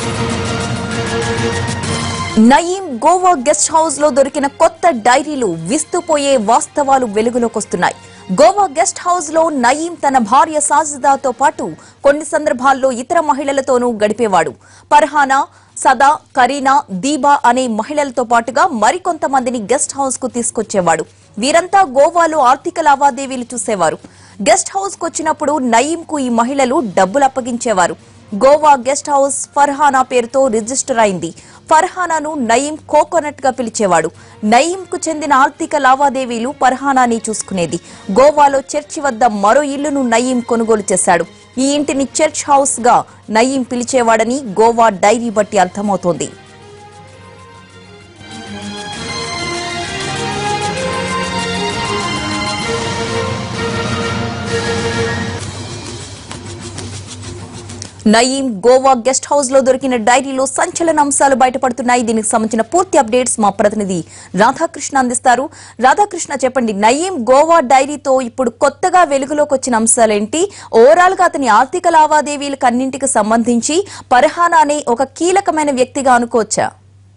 Nayeem Goa guest house లో దొరికిన కొత్త డైరీలు విస్తుపోయే వాస్తవాలు వెలుగులోకొస్తున్నాయి గోవా గెస్ట్ హౌస్ లో నయీం తన భార్య సాజిదాతో పాటు కొన్ని సందర్భాల్లో ఇతర మహిళలతోనూ గడిపేవాడు పర్హానా సదా కరీనా దీబా అనే మహిళలతో పాటుగా మరికొంతమందిని గెస్ట్ హౌస్ కు తీసుకొచ్చేవాడు వీరంతా గోవాలో ఆర్థిక లావాదేవీలు చూసేవారు గెస్ట్ హౌస్ వచ్చినప్పుడు నయీం కు ఈ మహిళలు డబ్బులు అప్పగించేవారు గోవా గెస్ట్ హౌస్ ఫర్హానా పేరుతో రిజిస్టర్ అయింది ఫర్హానాను నయీం కోకోనట్ గా పిలిచేవాడు నయీం కు చెందిన ఆర్థిక లావాదేవీలు ఫర్హానాని చూసుకునేది గోవాలో చర్చి వద్ద మరో ఇల్లును నయీం కొనుగోలు చేశాడు ఈ ఇంటిని చర్చ్ హౌస్ గా నయీం పిలిచేవాడని గోవా డైరీ బట్టి అర్థమవుతోంది నయీం గోవా గెస్ట్ హౌస్ లో దొరికిన డైరీలో సంచలన అంశాలు బయటపడుతున్నాయి దీనికి సంబంధించిన పూర్తి అప్డేట్స్ మా ప్రతినిధి రాధాకృష్ణ అందిస్తారు రాధాకృష్ణ చెప్పండి నయీం గోవా డైరీతో ఇప్పుడు కొత్తగా వెలుగులోకి వచ్చిన అంశాలేంటి ఓవరాల్ గా అతని ఆర్థిక లావాదేవీలకు అన్నింటికి సంబంధించి పర్హానా అనే ఒక కీలకమైన వ్యక్తిగా అనుకోవచ్చా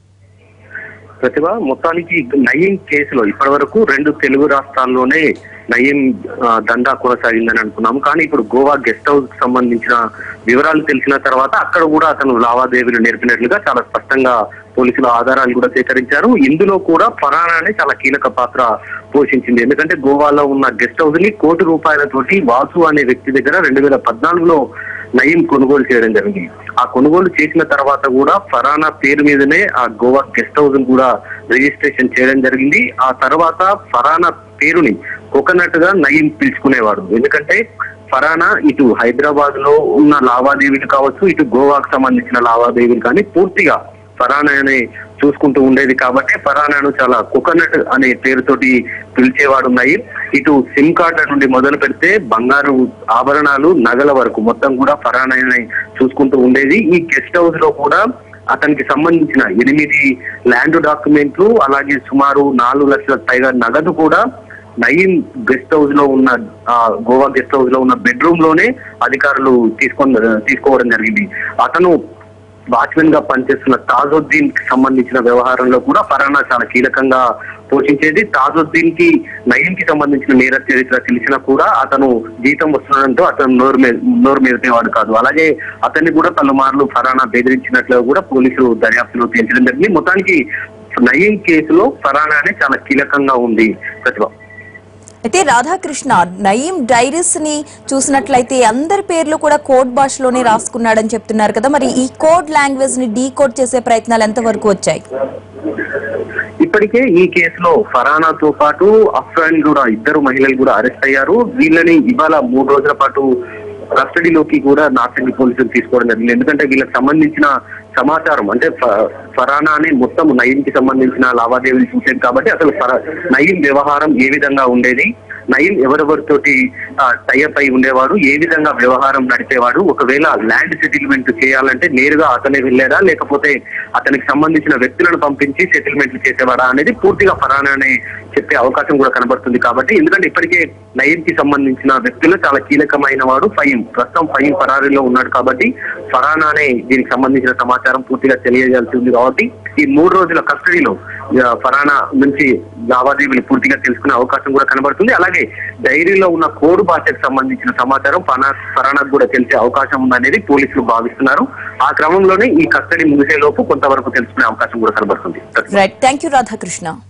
ప్రతిభ మొత్తానికి నయీం కేసులో ఇప్పటి వరకు రెండు తెలుగు రాష్ట్రాల్లోనే నయీం ఆ, దందా కొనసాగిందని అనుకున్నాము కానీ ఇప్పుడు గోవా గెస్ట్ హౌస్ కి సంబంధించిన వివరాలు తెలిసిన తర్వాత అక్కడ కూడా అతను లావాదేవీలు నేర్పినట్లుగా చాలా స్పష్టంగా పోలీసులు ఆధారాలు కూడా సేకరించారు ఇందులో కూడా ఫరానానే చాలా కీలక పాత్ర పోషించింది ఎందుకంటే గోవాలో ఉన్న గెస్ట్ హౌస్ ని కోటి రూపాయలతోటి వాసు అనే వ్యక్తి దగ్గర రెండు వేల పద్నాలుగులో నయీం కొనుగోలు చేయడం జరిగింది ఆ కొనుగోలు చేసిన తర్వాత కూడా ఫరానా పేరు మీదనే ఆ గోవా గెస్ట్ హౌస్ కూడా రిజిస్ట్రేషన్ చేయడం జరిగింది ఆ తర్వాత ఫరానా పేరుని కోకోనట్ గా నయీం పిలుచుకునేవాడు ఎందుకంటే ఫరానా ఇటు హైదరాబాద్ లో ఉన్న లావాదేవీలు కావచ్చు ఇటు గోవాకు సంబంధించిన లావాదేవీలు కానీ పూర్తిగా ఫరానానే చూసుకుంటూ ఉండేది కాబట్టి ఫరానాను చాలా కోకోనట్ అనే పేరుతోటి పిలిచేవాడు నయీం ఇటు సిమ్ కార్డు నుండి మొదలు పెడితే బంగారు ఆభరణాలు నగల వరకు మొత్తం కూడా ఫరానానే చూసుకుంటూ ఉండేది ఈ గెస్ట్ హౌస్ లో కూడా అతనికి సంబంధించిన ఎనిమిది ల్యాండ్ డాక్యుమెంట్లు అలాగే సుమారు నాలుగు లక్షల పైగా నగదు కూడా నయీం గెస్ట్ హౌస్ లో ఉన్న ఆ, గోవా గెస్ట్ హౌస్ లో ఉన్న బెడ్రూమ్ లోనే అధికారులు తీసుకొని తీసుకోవడం జరిగింది అతను వాచ్మెన్ గా పనిచేస్తున్న తాజుద్దీన్ కి సంబంధించిన వ్యవహారంలో కూడా ఫరానా చాలా కీలకంగా పోషించేది తాజుద్దీన్ కి నయీం కి సంబంధించిన నేర చరిత్ర తెలిసినా కూడా అతను జీతం వస్తుండడంతో అతను నోరు మీద నోరు మీదనేవాడు కాదు అలాగే అతన్ని కూడా పలుమార్లు ఫరానా బెదిరించినట్లు కూడా పోలీసులు దర్యాప్తులో తేల్చడం జరిగింది మొత్తానికి నయీం కేసులో ఫరానానే చాలా కీలకంగా ఉంది ప్రతిభ అయితే రాధాకృష్ణ నయీం డైరీస్ ని చూసినట్లయితే అందరి పేర్లు కూడా కోడ్ భాషలోనే రాసుకున్నాడని చెప్తున్నారు కదా మరి ఈ కోడ్ లాంగ్వేజ్ ని డీకోడ్ చేసే ప్రయత్నాలు ఎంతవరకు వచ్చాయి ఇప్పటికే ఈ కేసులో ఫరానాతో పాటు అఫ్రాన్ కూడా ఇద్దరు మహిళలు కూడా అరెస్ట్ అయ్యారు వీళ్ళని ఇవాళ మూడు రోజుల పాటు కస్టడీలోకి కూడా నార్సింగ్ పోలీసులు తీసుకోవడం జరిగింది ఎందుకంటే వీళ్ళకి సంబంధించిన సమాచారం అంటే ఫ- ఫరానా అని మొత్తం నయీం కి సంబంధించిన లావాదేవీలు చూసేది కాబట్టి అసలు ఫరా- నయీం వ్యవహారం ఏ విధంగా ఉండేది నయీం ఎవరెవరితోటి టైఅప్ అయి ఉండేవాడు ఏ విధంగా వ్యవహారం నడిపేవాడు ఒకవేళ ల్యాండ్ సెటిల్మెంట్ చేయాలంటే నేరుగా అతనే వెళ్ళాడా లేకపోతే అతనికి సంబంధించిన వ్యక్తులను పంపించి సెటిల్మెంట్లు చేసేవాడా అనేది పూర్తిగా ఫరానానే చెప్పే అవకాశం కూడా కనబడుతుంది కాబట్టి ఎందుకంటే ఇప్పటికే నయీం కి సంబంధించిన వ్యక్తులు చాలా కీలకమైన వాడు ఫహీం ప్రస్తుతం ఫహీం ఫరారీలో ఉన్నాడు కాబట్టి ఫరానానే దీనికి సంబంధించిన సమాచారం పూర్తిగా తెలియజేయాల్సి ఉంది కాబట్టి ఈ మూడు రోజుల కస్టడీలో ఆ, ఫరానా నుంచి లావాదేవీలు పూర్తిగా తెలుసుకునే అవకాశం కూడా కనబడుతుంది అలాగే డైరీలో ఉన్న కోడ్ భాషకు సంబంధించిన సమాచారం ఫనా ఫరానాకు కూడా తెలిసే అవకాశం ఉందనేది పోలీసులు భావిస్తున్నారు ఆ క్రమంలోనే ఈ కస్టడీ ముగిసే లోపు కొంతవరకు తెలుసుకునే అవకాశం కూడా కనబడుతుంది రైట్ థ్యాంక్ యూ రాధాకృష్ణ